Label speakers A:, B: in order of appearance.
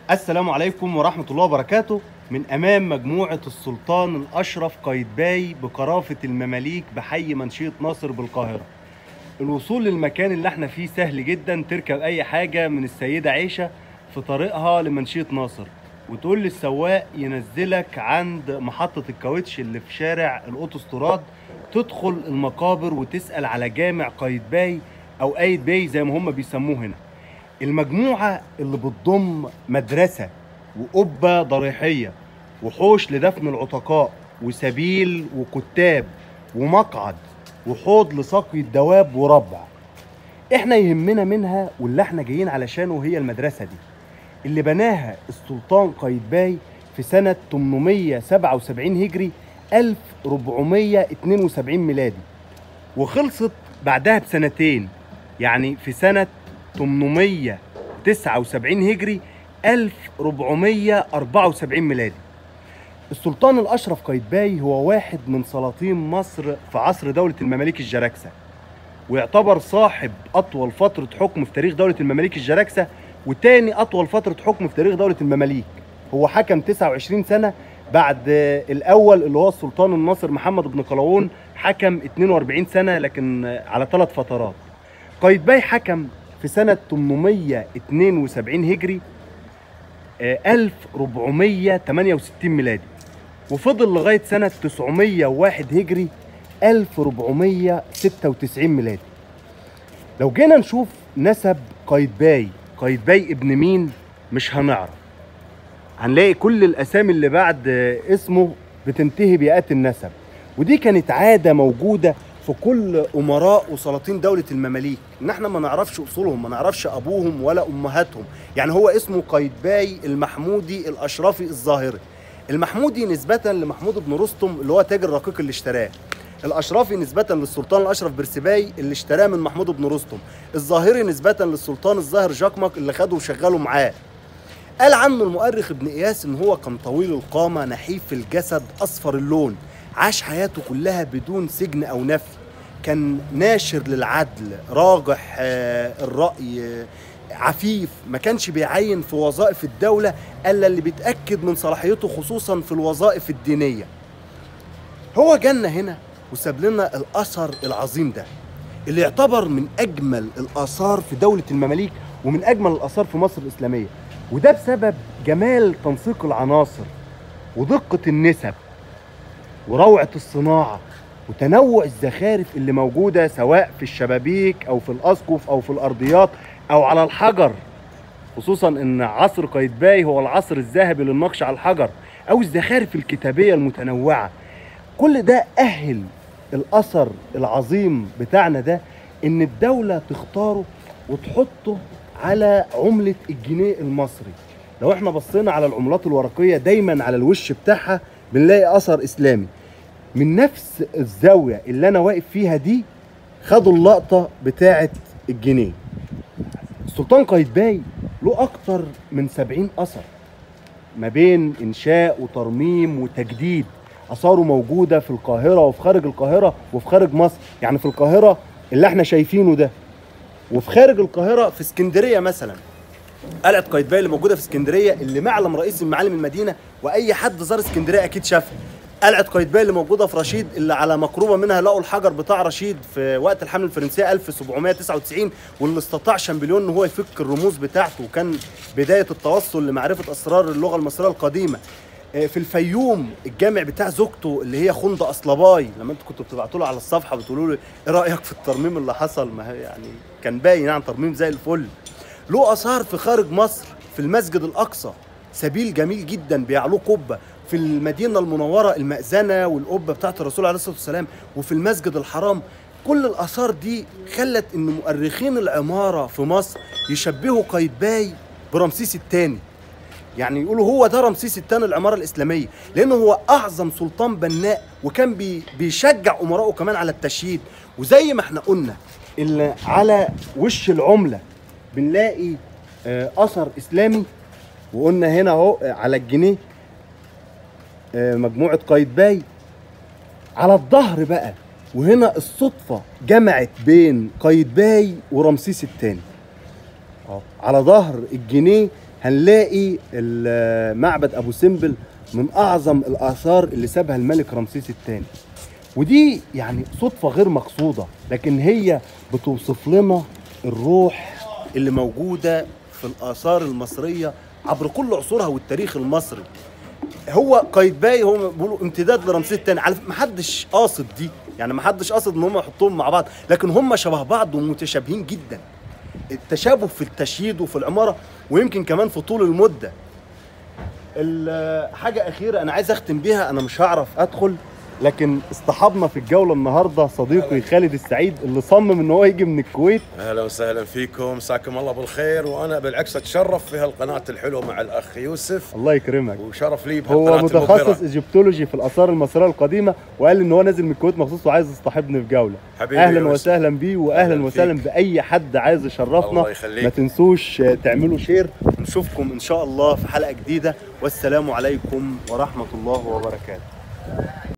A: السلام عليكم ورحمة الله وبركاته من أمام مجموعة السلطان الأشرف قايتباي بقرافة المماليك بحي منشية ناصر بالقاهرة الوصول للمكان اللي احنا فيه سهل جدا تركب أي حاجة من السيدة عيشة في طريقها لمنشية ناصر وتقول للسواق ينزلك عند محطة الكاوتش اللي في شارع الأوتوستراد تدخل المقابر وتسأل على جامع قايتباي أو قايد باي زي ما هم بيسموه هنا المجموعة اللي بتضم مدرسة وقبة ضريحية وحوش لدفن العتقاء وسبيل وكتاب ومقعد وحوض لسقي الدواب وربع احنا يهمنا منها واللي احنا جايين علشانه هي المدرسة دي اللي بناها السلطان قايتباي في سنة 877 هجري 1472 ميلادي وخلصت بعدها بسنتين يعني في سنة 879 هجري 1474 ميلادي السلطان الأشرف قايتباي هو واحد من سلاطين مصر في عصر دولة المماليك الجراكسة ويعتبر صاحب أطول فترة حكم في تاريخ دولة المماليك الجراكسة وتاني أطول فترة حكم في تاريخ دولة المماليك هو حكم 29 سنة بعد الأول اللي هو السلطان الناصر محمد بن قلاوون حكم 42 سنة لكن على ثلاث فترات قايتباي حكم في سنة 872 هجري آه، 1468 ميلادي وفضل لغاية سنة 901 هجري 1496 ميلادي لو جينا نشوف نسب قايتباي قايتباي ابن مين مش هنعرف هنلاقي كل الأسامي اللي بعد آه، اسمه بتنتهي بيئات النسب ودي كانت عادة موجودة في كل امراء وسلاطين دوله المماليك ان احنا ما نعرفش اصولهم ما نعرفش ابوهم ولا امهاتهم يعني هو اسمه قايتباي المحمودي الاشرفي الظاهري المحمودي نسبه لمحمود بن رستم اللي هو تاجر الرقيق اللي اشتراه الاشرفي نسبه للسلطان الاشرف برسباي اللي اشتراه من محمود بن رستم الظاهري نسبه للسلطان الظاهر جاكمك اللي خده وشغله معاه قال عنه المؤرخ ابن اياس ان هو كان طويل القامه نحيف الجسد اصفر اللون عاش حياته كلها بدون سجن او نفي كان ناشر للعدل راجح آه، الرأي آه، عفيف ما كانش بيعين في وظائف الدولة إلا اللي بيتأكد من صلاحيته خصوصا في الوظائف الدينية هو جانا هنا وساب لنا الأثر العظيم ده اللي يعتبر من أجمل الآثار في دولة المماليك ومن أجمل الآثار في مصر الإسلامية وده بسبب جمال تنسيق العناصر ودقة النسب وروعة الصناعة وتنوع الزخارف اللي موجودة سواء في الشبابيك أو في الأسقف أو في الأرضيات أو على الحجر خصوصا إن عصر قايتباي هو العصر الذهبي للنقش على الحجر أو الزخارف الكتابية المتنوعة كل ده أهل الأثر العظيم بتاعنا ده إن الدولة تختاره وتحطه على عملة الجنيه المصري لو احنا بصينا على العملات الورقية دايما على الوش بتاعها بنلاقي أثر إسلامي من نفس الزاوية اللي أنا واقف فيها دي خدوا اللقطة بتاعة الجنيه السلطان قايتباي له أكتر من سبعين أثر ما بين إنشاء وترميم وتجديد آثاره موجودة في القاهرة وفي خارج القاهرة وفي خارج مصر يعني في القاهرة اللي احنا شايفينه ده وفي خارج القاهرة في اسكندرية مثلا قلعة قايتباي اللي موجودة في اسكندرية اللي معلم رئيسي من معالم المدينة وأي حد زار اسكندرية أكيد شافها قلعة قايتباي اللي موجودة في رشيد اللي على مقربة منها لقوا الحجر بتاع رشيد في وقت الحملة الفرنسية 1799 واللي استطاع شامبليون ان هو يفك الرموز بتاعته وكان بداية التوصل لمعرفة أسرار اللغة المصرية القديمة آه، في الفيوم الجامع بتاع زوجته اللي هي خندق اصلباي لما انتوا كنتوا بتبعتوا له على الصفحه بتقولوا له ايه رايك في الترميم اللي حصل ما هي يعني كان باين يعني ترميم زي الفل له اثار في خارج مصر في المسجد الاقصى سبيل جميل جدا بيعلوه قبه في المدينه المنوره المأذنه والقبه بتاعت الرسول عليه الصلاه والسلام وفي المسجد الحرام كل الاثار دي خلت ان مؤرخين العماره في مصر يشبهوا قايتباي برمسيس الثاني يعني يقولوا هو ده رمسيس الثاني العماره الاسلاميه لانه هو اعظم سلطان بناء وكان بي بيشجع امراءه كمان على التشييد وزي ما احنا قلنا اللي على وش العمله بنلاقي آه، اثر اسلامي وقلنا هنا اهو آه، على الجنيه آه، مجموعه قايتباي على الظهر بقى وهنا الصدفه جمعت بين قايتباي ورمسيس الثاني اه على ظهر الجنيه هنلاقي ال- معبد ابو سمبل من اعظم الاثار اللي سابها الملك رمسيس الثاني ودي يعني صدفة غير مقصودة لكن هي بتوصف لنا الروح اللي موجودة في الآثار المصرية عبر كل عصورها والتاريخ المصري هو قايتباي هو بيقولوا امتداد لرمسيس الثاني على فكرة محدش قاصد دي يعني محدش قاصد ان هم يحطوهم مع بعض لكن هم شبه بعض ومتشابهين جدا التشابه في التشييد وفي العمارة ويمكن كمان في طول المدة ال- حاجة أخيرة أنا عايز أختم بيها أنا مش هعرف أدخل لكن اصطحبنا في الجولة النهاردة صديقي خالد السعيد اللي صمم إن هو يجي من الكويت
B: اهلا وسهلا فيكم مساكم الله بالخير وانا بالعكس اتشرف في هالقناه الحلوه مع الاخ يوسف
A: الله يكرمك
B: وشرف لي
A: هو
B: بهالقناه
A: متخصص
B: المبهرة.
A: ايجيبتولوجي في الآثار المصرية القديمة وقال إن هو نازل من الكويت مخصوص وعايز يصطحبنا في جولة
B: حبيبي
A: أهلا
B: يوسف.
A: وسهلا بيه وأهلا
B: أهلا
A: وسهلا
B: فيك.
A: بأي حد عايز يشرفنا
B: الله يخليك.
A: ما تنسوش آه، تعملوا شير نشوفكم إن شاء الله في حلقة جديدة والسلام عليكم ورحمة الله وبركاته